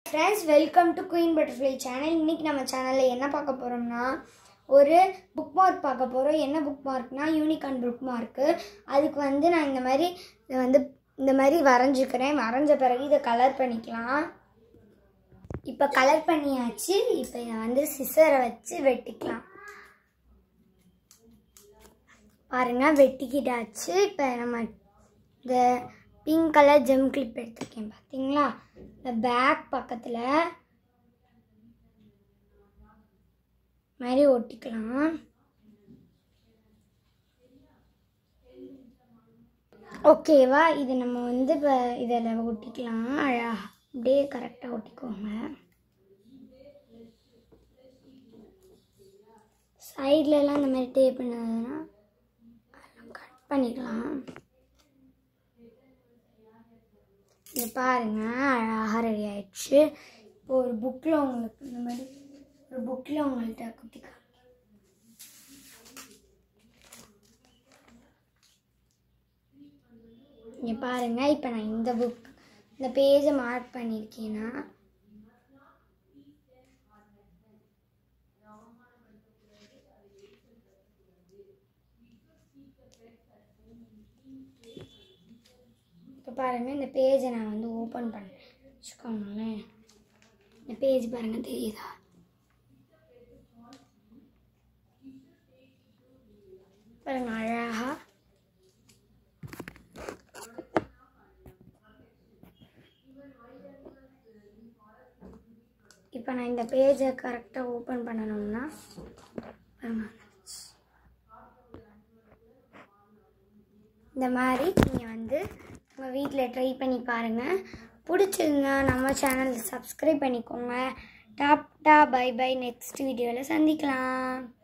Friends welcome to queen butterfly channel இன்றைக்கி நம்ம சேனலில் என்ன பார்க்க போகிறோம்னா ஒரு புக் மார்க் பார்க்க போகிறோம் என்ன புக் மார்க்னா யூனிகான் புக் மார்க்கு அதுக்கு வந்து நான் இந்த மாதிரி இதை வந்து இந்த மாதிரி வரைஞ்சிக்கிறேன் வரைஞ்ச பிறகு இதை கலர் பண்ணிக்கலாம் இப்போ கலர் பண்ணியாச்சு இப்போ இதை வந்து சிசரை வச்சு வெட்டிக்கலாம் பாருங்க வெட்டிக்கிட்டாச்சு இப்போ நம்ம இந்த பிங்க் கலர் ஜெம் கிளிப் எடுத்திருக்கேன் பார்த்தீங்களா இந்த பேக் பக்கத்தில் மாதிரி ஒட்டிக்கலாம் ஓகேவா இது நம்ம வந்து இப்போ இதில் ஒட்டிக்கலாம் அழகா அப்படியே கரெக்டாக ஒட்டிக்கோங்க சைட்லலாம் இந்த மாதிரி டேப் பண்ணதுன்னா கட் பண்ணிக்கலாம் இது பாருங்க அழகாக ரெடி ஆயிடுச்சு இப்போ ஒரு புக்கில் உங்களுக்கு இந்த மாதிரி ஒரு புக்கில் உங்கள்கிட்ட குத்தி காமிக்கிறேன். இங்க பாருங்க இப்போ நான் இந்த புக் இந்த பேஜை மார்க் பண்ணியிருக்கேன்னா இப்போ பாருங்கள் இந்த பேஜை நான் வந்து ஓப்பன் பண்ணேன் வச்சுக்கோங்களேன் இந்த பேஜ் பாருங்கள் தெரியுதா பாருங்க அழகா இப்போ நான் இந்த பேஜை கரெக்டாக ஓப்பன் பண்ணணும்னா பாருங்க இந்த மாதிரி நீங்கள் வந்து உங்கள் வீட்டில் ட்ரை பண்ணி பாருங்கள் பிடிச்சிருந்தா நம்ம சேனல் சப்ஸ்கிரைப் பண்ணிக்கோங்க டாப் டா பை பை நெக்ஸ்ட் வீடியோவில் சந்திக்கலாம்